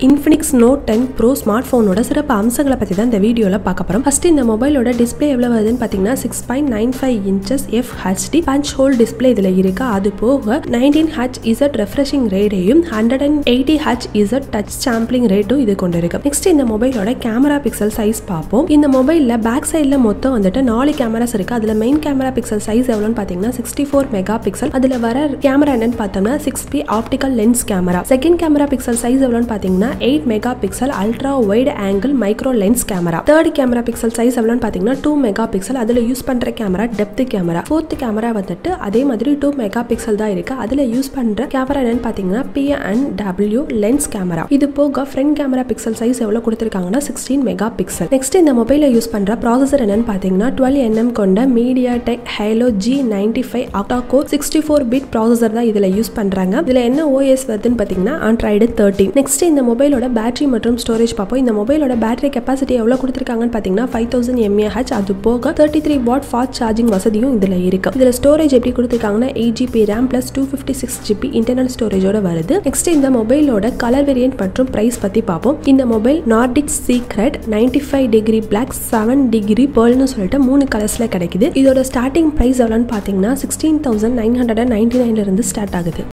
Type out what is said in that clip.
Infinix note ten pro smart ஃபோனோட சிறப்பு அம்சங்களை பற்றி தான் இந்த வீடியோவில் பார்க்க போகிறோம் ஃபர்ஸ்ட் இந்த மொபைலோட டிஸ்பிளே எவ்வளோ வருதுன்னு பார்த்தீங்கன்னா six point nine five inches F HD punch hole display இதில் இருக்கு அது போக நைன்டீன் ஹச் இசட் ரெஃப்ரெஷிங் ரேட்டையும் hundred and eighty H Z touch sampling ரேட்டும் இது கொண்டு இருக்கு நெக்ஸ்ட் இந்த மொபைலோட கேமரா பிக்சல் சைஸ் பார்ப்போம் இந்த மொபைலில் பேக் சைடில் மொத்தம் வந்துட்டு நாலு கேமராஸ் இருக்கு அதில் மெயின் கேமரா பிக்சல் சைஸ் எவ்வளோன்னு பார்த்தீங்கன்னா சிக்ஸ்டி ஃபோர் மெகா பிக்சல் அதில் வர கேமரா என்னன்னு பார்த்தோம்னா six P optical lens camera second camera pixel size எவ்வளோன்னு பார்த்தீங்கன்னா eight mega pixel ultra wide angle micro lens camera third camera pixel size எவ்வளோன்னு பார்த்தீங்கன்னா டூ மெகா பிக்சல் அதில் யூஸ் பண்ணுற camera depth camera fourth camera வந்துட்டு அதே மாதிரி two mega pixel தான் இருக்கு அதில் யூஸ் பண்ணுற கேமரா என்னன்னு பார்த்தீங்கன்னா B and W lens camera இது போக ஃப்ரண்ட் கேமரா பிக்சல் சைஸ் எவ்வளோ கொடுத்துருக்காங்கன்னா சிக்ஸ்டீன் மெகா பிக்சல் நெக்ஸ்ட் இந்த மொபைலில் யூஸ் பண்ணுற ப்ராசஸர் என்னன்னு பார்த்தீங்கன்னா டுவெல் என்எம் கொண்ட MediaTek Helio G ninety five octa core sixty four bit processor தான் இதில் யூஸ் பண்ணுறாங்க இதில் என்ன ஓஎஸ் வருதுன்னு பார்த்தீங்கன்னா ஆண்ட்ராய்டு தேர்ட்டின் நெக்ஸ்ட் இந்த மொபைலோட பேட்டரி மற்றும் ஸ்டோரேஜ் பார்ப்போம் இந்த மொபைலோட பேட்டரி கெப்பாசிட்டி எவ்வளோ கொடுத்துருக்காங்கன்னு பார்த்தீங்கன்னா ஃபைவ் தௌசண்ட் எம்ஏஹெச் அது போக thirty three watt fast charging வசதியும் இதில் இருக்கு இதில் ஸ்டோரேஜ் எப்படி கொடுத்துருக்காங்கன்னா eight GB RAM plus two fifty six GB internal ஸ்டோரேஜோட வருது நெக்ஸ்ட் இந்த மொபைலோட கலர் வேரியன்ட் மற்றும் பிரைஸ் பற்றி பார்ப்போம் இந்த mobile Nordic secret ninety five degree black seven degree பேர்ல்னு சொல்லிட்டு மூணு கலர்ஸில் கிடைக்குது இதோட ஸ்டார்டிங் ப்ரைஸ் எவ்வளோன்னு பார்த்தீங்கன்னா sixteen thousand nine hundred and ninety நைன்ல இருந்து ஸ்டார்ட் ஆகுது